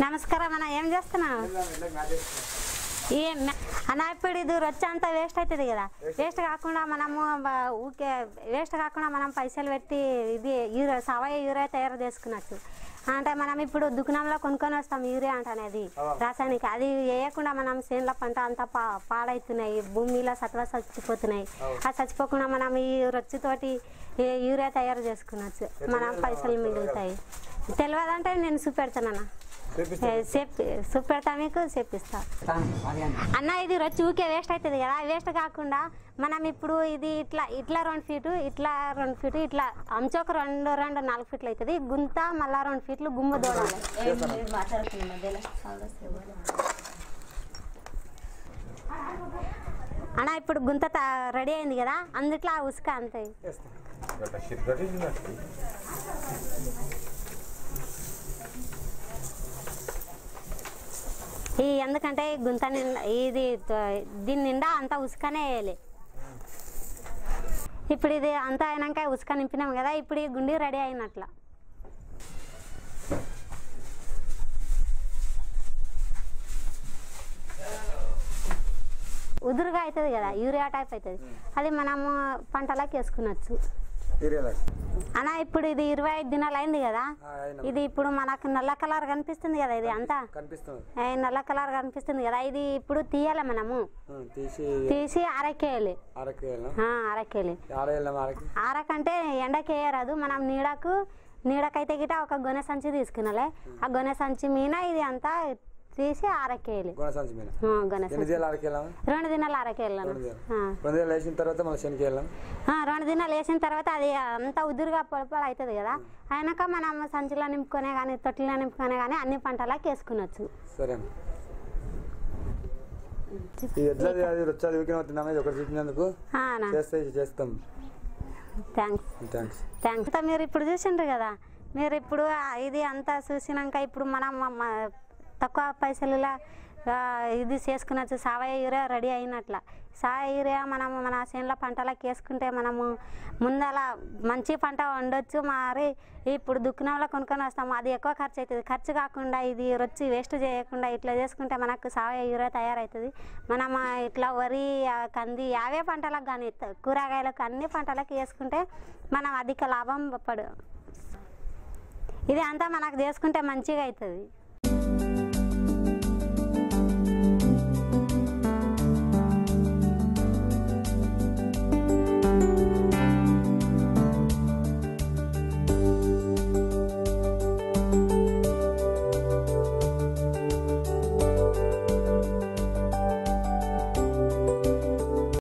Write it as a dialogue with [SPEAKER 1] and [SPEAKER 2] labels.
[SPEAKER 1] నమస్కారం అన్న ఏం చేస్తున్నావు ఏం అన్న ఇప్పుడు ఇది రొచ్చ అంతా వేస్ట్ అవుతుంది కదా వేస్ట్ కాకుండా మనము బ- ఊకే వేస్ట్ కాకుండా మనం పైసలు పెట్టి ఇది యూరియా సవయ యూరియా తయారు చేసుకున్నట్టు అంటే మనం ఇప్పుడు దుకాణంలో కొనుక్కొని వస్తాం యూరియా అంట అనేది రాసాయనిక అది వేయకుండా మనం చేనుల పంట అంతా పా పాడవుతున్నాయి భూమిలో సత్వ చచ్చిపోతున్నాయి అది చచ్చిపోకుండా మనం ఈ రొచ్చుతోటి ఈ యూరియా తయారు చేసుకున్నచ్చు మనం పైసలు మిగులుతాయి తెలియదంటే నేను చూపెడతానన్నా చెప్పి చూపెడతా మీకు చెప్పిస్తా అన్న ఇది రొచ్చి ఊకే వేస్ట్ అవుతుంది కదా వేస్ట్ కాకుండా మనం ఇప్పుడు ఇది ఇట్లా ఇట్లా రెండు ఫీటు ఇట్లా రెండు ఫీటు ఇట్లా అంచొక రెండు రెండు నాలుగు ఫీట్లు అవుతుంది గుంత మళ్ళా రెండు ఫీట్లు గుమ్మ దూడాలి అన్న ఇప్పుడు గుంత రెడీ అయింది కదా అందుట్లో ఆ ఉసుక అంతే ఈ ఎందుకంటే ఈ గుంత నిండా ఇది త- దీని నిండా అంతా ఉసుకనే వేయాలి ఇప్పుడు ఇది అంతా అయినాక ఉసుక నింపినాం కదా ఇప్పుడు ఈ గుండి రెడీ అయినట్ల ఉదురుగా అవుతుంది కదా యూరియా టైప్ అవుతుంది అది మనము పంటలకు వేసుకునొచ్చు అన్న ఇప్పుడు ఇది ఇరవై ఐదు దినాలు అయింది కదా ఇది ఇప్పుడు మనకు నల్ల కలర్ కనిపిస్తుంది కదా ఇది అంతా
[SPEAKER 2] కనిపిస్తుంది
[SPEAKER 1] ఏ నల్ల కలర్ కనిపిస్తుంది కదా ఇది ఇప్పుడు తీయాలి మనము
[SPEAKER 2] ఉం, తీసి
[SPEAKER 1] తీసి అరకేయాలి
[SPEAKER 2] అరకు వెళ్ళాం
[SPEAKER 1] ఆ, అరకేయాలి
[SPEAKER 2] ఆడ వెళ్ళాం అరకు
[SPEAKER 1] ఆరకంటే ఎండకి వేయరాదు మనం నీడకు నీడకైతే గిట ఒక గొనె సంచి తీసుకున్నాలే ఆ గొనె సంచి మీద ఇది అంతా తీసి ఆరకేయాలి
[SPEAKER 2] గుణ సంచి మీద
[SPEAKER 1] ఆ, గొనె
[SPEAKER 2] ఎన్ని
[SPEAKER 1] సంచి
[SPEAKER 2] దినాలు అరకు వెళ్ళాము
[SPEAKER 1] రెండు దినాలు అరకేయాలను
[SPEAKER 2] రెండు దినాలు
[SPEAKER 1] ఆ.
[SPEAKER 2] రెండు దినాలు వేసిన తర్వాత మళ్ళీ శనికి వెళ్ళాం
[SPEAKER 1] ఆ, రెండు దినాలు వేసిన తర్వాత అది అంతా ఉదురుగా పొలపలు అవుతుంది కదా అయినాక మనం సంచిలో నింపుకొనే కానీ తొట్టిలో నింపుకొనే కానీ అన్ని పంటలకు వేసుకునొచ్చు
[SPEAKER 2] సరే అమ్మ. ఈ ఎట్లా అది వచ్చి ఊకిన అవుతున్నామే ఒకటి చూపినందుకు చేస్తే ఇది చేస్తాం
[SPEAKER 1] థ్యాంక్స్
[SPEAKER 2] థ్యాంక్స్
[SPEAKER 1] థ్యాంక్స్ మీరు ఇప్పుడు చూసిండ్రు కదా మీరు ఇప్పుడు ఆ ఇది అంతా చూసినాక ఇప్పుడు మనం మ- మ- తక్కువ పైసలులా ఆ, ఇది చేసుకునొచ్చు సావయ యూరియా రెడీ అయినట్ల సావయ యూరియా మనము మన చేనుల పంటలకు వేసుకుంటే మనము ముందల మంచి పంట వండొచ్చు మరి ఇప్పుడు దుకాణంలో కొనుక్కొని వస్తాము అది ఎక్కువ ఖర్చు అవుతుంది ఖర్చు కాకుండా ఇది రొచ్చి వేస్ట్ చేయకుండా ఇట్లా చేసుకుంటే మనకు సావయ యూరియా తయారవుతుంది మనం ఆ, ఇట్లా వరి ఆ, కంది యావే పంటలకు కానీ కూరగాయలకు అన్ని పంటలకు వేసుకుంటే మనం అధిక లాభం పడు ఇది అంతా మనకు చేసుకుంటే మంచిగా అవుతుంది